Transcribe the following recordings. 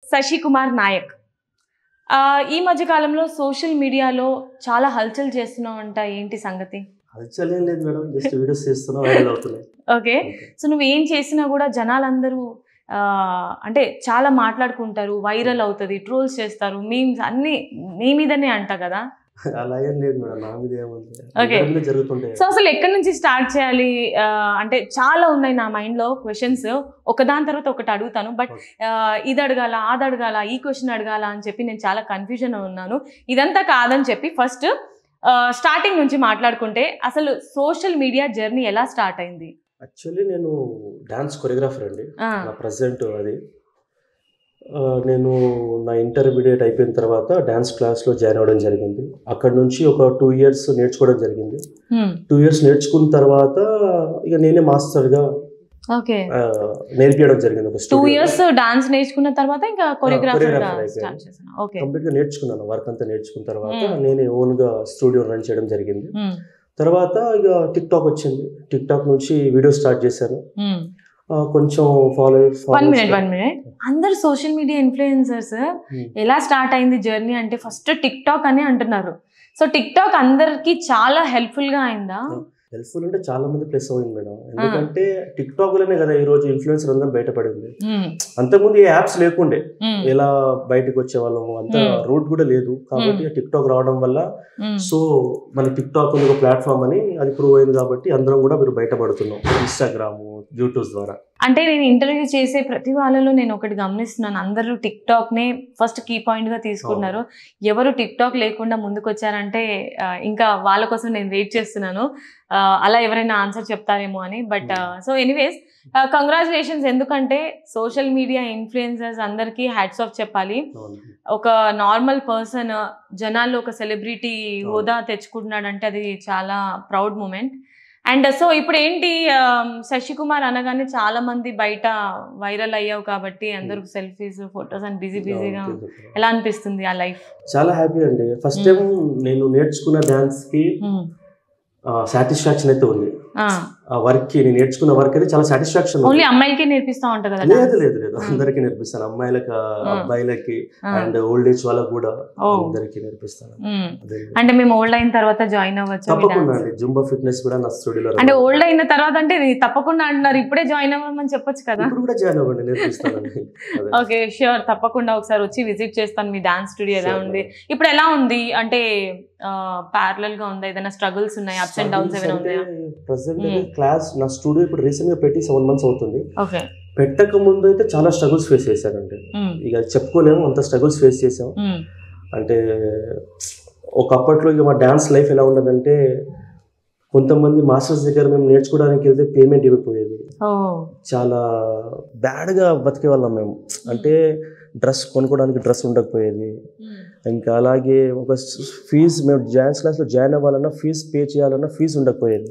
శశికుమార్ నాయక్ ఆ, ఈ మధ్య కాలంలో సోషల్ మీడియాలో చాలా హల్చల్ చేస్తున్నావంట ఏంటి సంగతి హల్చల్ ఏం లేదు మేడం జస్ట్ వీడియోస్ చేస్తున్నా వైరల్ అవుతున్నాయి ఓకే సో నువ్వు ఏం చేసినా కూడా జనాలందరూ ఆ, అంటే చాలా మాట్లాడుకుంటారు వైరల్ అవుతుంది ట్రోల్స్ చేస్తారు మీమ్స్ అన్ని మీ మీదనే అంట కదా అలా ఏం లేదు మేడం నా మీద ఏముంది Okay. అందరి మీద జరుగుతుంటాయి సో అసలు ఎక్కడి నుంచి స్టార్ట్ చేయాలి ఆ, అంటే చాలా ఉన్నాయి నా మైండ్లో క్వశ్చన్స్ ఒకదాని తర్వాత ఒకటి అడుగుతాను బట్ ఇది అడగాల అది అడగాల ఈ క్వశ్చన్ అడగాల అని చెప్పి నేను చాలా కన్ఫ్యూజన్ ఉన్నాను ఇదంతా కాదని చెప్పి ఫస్ట్ స్టార్టింగ్ నుంచి మాట్లాడుకుంటే అసలు సోషల్ మీడియా జర్నీ ఎలా స్టార్ట్ అయింది యాక్చువల్లీ నేను డాన్స్ కొరియోగ్రాఫర్ అండి ఆ, నా ప్రజెంట్ అది ఆ, నేను నా ఇంటర్మీడియట్ అయిపోయిన తర్వాత డ్యాన్స్ క్లాస్లో జాయిన్ అవ్వడం జరిగింది అక్కడ నుంచి ఒక టూ ఇయర్స్ నేర్చుకోవడం జరిగింది హ్మ్, టూ ఇయర్స్ నేర్చుకున్న తర్వాత ఇక నేనే మాస్టర్గా ఓకే ఆ, నేర్పించడం జరిగింది ఒక టూ ఇయర్స్ డాన్స్ నేర్చుకున్న తర్వాత ఇంకా కొరియోగ్రాఫర్ గా choreographer అయిపోయాను. స్టార్ట్ చేశాను ఓకే కంప్లీట్గా నేర్చుకున్నాను వర్క్ అంతా నేర్చుకున్న తర్వాత Hmm. నేనే ఓన్గా స్టూడియో రన్ చేయడం జరిగింది తర్వాత ఇక టిక్ టాక్ వచ్చింది టిక్ టాక్ నుంచి వీడియో స్టార్ట్ చేశాను ఆ, కొంచెం follow one minute one minute అందరు సోషల్ మీడియా ఇన్ఫ్లుయెన్సర్స్ ఎలా స్టార్ట్ అయింది జర్నీ అంటే ఫస్ట్ టిక్ టాక్ అని అంటున్నారు సో టిక్ టాక్ అందరికి చాలా హెల్ప్ఫుల్ గా అయిందా హెల్ప్ఫుల్ అంటే చాలా మంది ప్లస్ అయింది మేడం ఎందుకంటే టిక్ టాక్ లోనే కదా ఈ రోజు ఇన్ఫ్లుయెన్సర్ అందరం బయటపడింది మ్మ్. అంతకుముందు ఈ యాప్స్ లేకుండే మ్మ్. ఎలా బయటకు వచ్చే వాళ్ళం అంత Hmm. రూట్ కూడా లేదు కాబట్టి టిక్ టాక్ రావడం వల్ల మ్మ్. సో మన టిక్ టాక్ ఉంది ఒక ప్లాట్ఫామ్ అని అది ప్రూవ్ అయింది కాబట్టి అందరం కూడా మీరు బయటపడుతున్నాం ఇన్స్టాగ్రామ్ యూట్యూబ్ ద్వారా అంటే నేను ఇంటర్వ్యూ చేసే ప్రతి వాళ్ళలో నేను ఒకటి గమనిస్తున్నాను అందరూ టిక్ టాక్ నే ఫస్ట్ కీ పాయింట్ గా తీసుకున్నారు ఎవరు టిక్ టాక్ లేకుండా ముందుకు వచ్చారంటే ఆ, ఇంకా వాళ్ళ కోసం నేను వెయిట్ చేస్తున్నాను ఆ, అలా ఎవరైనా ఆన్సర్ చెప్తారేమో అని బట్ సో ఎనీవేస్ కంగ్రాచులేషన్స్ ఎందుకంటే సోషల్ మీడియా ఇన్ఫ్లుయెన్సర్స్ అందరికీ హ్యాట్స్ ఆఫ్ చెప్పాలి అవును. ఒక నార్మల్ పర్సన్ జనాల్లో ఒక సెలబ్రిటీ హోదా తెచ్చుకుంటున్నాడంటే అది చాలా ప్రౌడ్ మూమెంట్ అండ్ సో ఇప్పుడు ఏంటి ఆమ్, శశికుమార్ అనగానే చాలా మంది బయట వైరల్ అయ్యావు కాబట్టి అందరూ సెల్ఫీస్ ఫొటోస్ అని బిజీ బిజీగా అవును. ఎలా అనిపిస్తుంది ఆ లైఫ్ చాలా హ్యాపీ అండి ఫస్ట్ టైం నేను నేర్చుకున్న డాన్స్ కి సాటిస్ఫాక్షన్ అయితే ఉంది ఆ వర్క్ కి నేను నేర్చుకున్న వర్క్ అయితే చాలా సాటిస్ఫాక్షన్ ఓన్లీ అమ్మాయిలకే నేర్పిస్తా ఉంటా కదా లేదు dance? లేదు లేదు Hmm. అందరికి నేర్పిస్తాను అమ్మాయిలకి Hmm. అబ్బాయిలకి ఆ, అండ్ ఓల్డ్ ఏజ్ వాళ్ళకి కూడా ఓ. అందరికి నేర్పిస్తాను మ్మ్. అదే. అంటే మేము ఓల్డ్ అయిన తర్వాత జాయిన్ అవ్వచ్చు తప్పకుండా అండి జుంబా ఫిట్నెస్ కూడా నా స్టూడియోలో అంటే ఓల్డ్ అయిన తర్వాత అంటే ఇది తప్పకుండా అంటున్నారు ఇప్పుడే జాయిన్ అవ్వమని చెప్పొచ్చు కదా ఇప్పుడు కూడా జాయిన్ అవ్వండి నేర్పిస్తానండి అదే. ఓకే ష్యూర్ తప్పకుండా ఒకసారి వచ్చి విజిట్ చేస్తాను మీ డాన్స్ స్టూడియో ఎలా Sure, ఉంది madam. ఇప్పుడు ఎలా ఉంది అంటే ప్యారలల్ గా ఉందా ఏదైనా స్ట్రగుల్స్ ఉన్నాయి అప్స్ అండ్ డౌన్స్ ఏమైనా ఉన్నాయా ప్రజెంట్ Hmm. క్లాస్ నా స్టూడియో ఇప్పుడు రీసెంట్ గా పెట్టి సెవెన్ మంత్స్ అవుతుంది ఓకే పెట్టక ముందు అయితే చాలా స్ట్రగుల్స్ ఫేస్ చేశానండి ఇక చెప్పుకోలేము అంత స్ట్రగుల్స్ ఫేస్ చేసాం అంటే ఒకప్పట్లో ఇక మా డ్యాన్స్ లైఫ్ ఎలా ఉండదంటే కొంతమంది మాస్టర్స్ దగ్గర మేము నేర్చుకోవడానికి వెళ్తే పేమెంట్ ఇవ్వకపోయేది ఓ చాలా బ్యాడ్గా బతికే వాళ్ళం మేము అంటే డ్రెస్ కొనుక్కోవడానికి డ్రెస్ ఉండకపోయేది ఇంకా అలాగే ఒక ఫీజు మేము డ్యాన్స్ క్లాస్లో జాయిన్ అవ్వాలన్నా ఫీజు పే చేయాలన్నా ఫీజు ఉండకపోయేది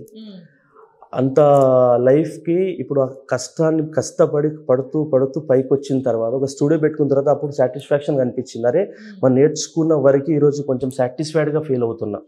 అంత లైఫ్కి ఇప్పుడు ఆ కష్టాన్ని కష్టపడి పడుతూ పడుతూ పైకి వచ్చిన తర్వాత ఒక స్టూడియో పెట్టుకున్న తర్వాత అప్పుడు సాటిస్ఫాక్షన్ కనిపించింది అరే మనం నేర్చుకున్న వరకు ఈరోజు కొంచెం సాటిస్ఫైడ్గా ఫీల్ అవుతున్నా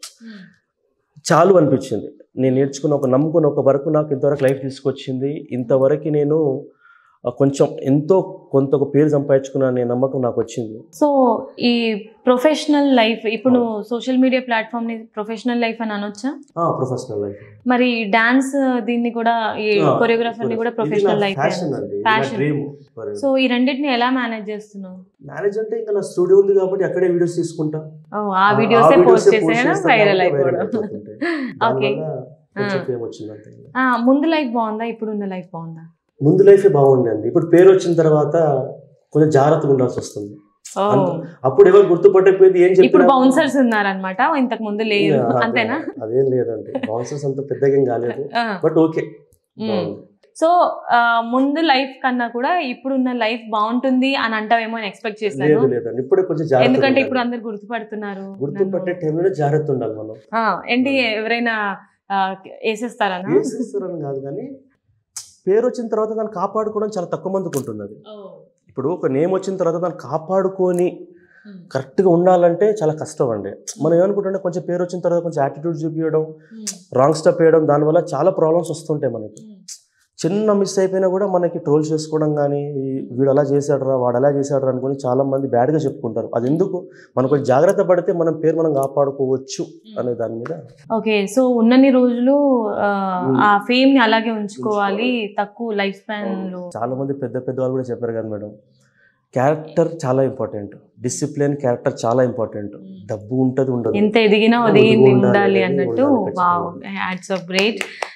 చాలు అనిపించింది నేను నేర్చుకున్న ఒక నమ్ముకున్న ఒక వరకు నాకు ఇంతవరకు లైఫ్ తీసుకొచ్చింది ఇంతవరకు నేను ఆ, కొంచెం ఎంతో కొంత ఒక పేరు సంపాదించుకున్న అనే నమ్మకం నాకు వచ్చింది సో ఈ ప్రొఫెషనల్ లైఫ్ ఇప్పుడు నువ్వు సోషల్ మీడియా ప్లాట్ఫామ్ ని ప్రొఫెషనల్ లైఫ్ అని అనొచ్చా ప్రొఫెషనల్ లైఫ్ మరి డాన్స్ దీన్ని కూడా ఈ కొరియోగ్రాఫర్ ని కూడా ప్రొఫెషనల్ లైఫ్ ఫ్యాషన్ అండి Passion. డ్రీమ్ సో ఈ రెండింటిని ఎలా మేనేజ్ చేస్తున్నావు మేనేజ్ అంటే ఇంకా నా స్టూడియో ఉంది కాబట్టి అక్కడే వీడియోస్ తీసుకుంటా ఓ, ఆ వీడియోసే పోస్ట్ videos ఏ చేసేనా చేస్తాను వైరల్ కాబట్టి viral అయిపోవడం అయిపోతుంటాయి. Okay. దానివల్ల కొంచెం ఆ. ఫేమ్ వచ్చింది అంతే ఆ, ముందు లైఫ్ బాగుందా ఇప్పుడు ఉన్న లైఫ్ బాగుందా ముందు లైఫే బాగుండండి ఇప్పుడు పేరు వచ్చిన తర్వాత కొంచెం జాగ్రత్తగా ఉండాల్సి వస్తుంది ఓ, అంత- అప్పుడు ఎవరు గుర్తుపట్టకపోయింది ఏం ఇప్పుడు చెప్పినా బౌన్సర్స్ ఉన్నారనమాట ఇంతకు ముందు లేదు Yeah, అదే- అంతేనా అదేం లేదండి బౌన్సర్స్ అంత పెద్దగా ఏం కాలేదు ఆ, బట్ ఓకే మ్మ్. సో ఆ, ముందు లైఫ్ కన్నా కూడా ఇప్పుడున్న లైఫ్ బాగుంటుంది అని అంటావేమో అని ఎక్స్పెక్ట్ చేశాను లేదు లేదండి ఇప్పుడే కొంచెం జాగ్రత్త ఎందుకంటే ఇప్పుడు అందరు గుర్తుపడుతున్నారు గుర్తుపట్టే నన్ను. టైంలో జాగ్రత్త ఉండాలి మనం ఆ, ఏంటి ఎవరైనా ఆ, వేసేస్తారనా వేసేస్తారని కాదు కానీ పేరు వచ్చిన తర్వాత దాన్ని కాపాడుకోవడం చాలా తక్కువ మందికి ఉంటుంది అది ఇప్పుడు ఒక నేమ్ వచ్చిన తర్వాత దాన్ని కాపాడుకొని కరెక్ట్గా ఉండాలంటే చాలా కష్టం అండి మనం ఏమనుకుంటుంటే కొంచెం పేరు వచ్చిన తర్వాత కొంచెం యాటిట్యూడ్ చూపించడం రాంగ్ స్టెప్ వేయడం దానివల్ల చాలా ప్రాబ్లమ్స్ వస్తుంటాయి మనకి చిన్న మిస్ అయిపోయినా కూడా మనకి ట్రోల్ చేసుకోవడం కానీ వీడు అలా చేశాడురా వాడు అలా చేశాడురా అనుకుని చాలా మంది బ్యాడ్గా చెప్పుకుంటారు అది ఎందుకు మనం కొంచెం జాగ్రత్త పడితే మనం పేరు మనం కాపాడుకోవచ్చు అనే దాని మీద ఓకే సో ఉన్నన్ని రోజులు ఆ, Mm. ఆ ఫేమ్ ని అలాగే ఉంచుకోవాలి తక్కువ లైఫ్ స్పాన్ లో చాలా మంది పెద్ద పెద్ద వాళ్ళు కూడా చెప్పారు కదా మేడం క్యారెక్టర్ చాలా ఇంపార్టెంట్ డిసిప్లిన్ క్యారెక్టర్ చాలా ఇంపార్టెంట్ డబ్బు ఉంటుంది ఉండదు ఎంత ఎదిగినా అది అది ఉండాలి, ఉండాలి అది అన్నట్టు ఉండాలి వావ్ ఖచ్చితంగా. Ads of great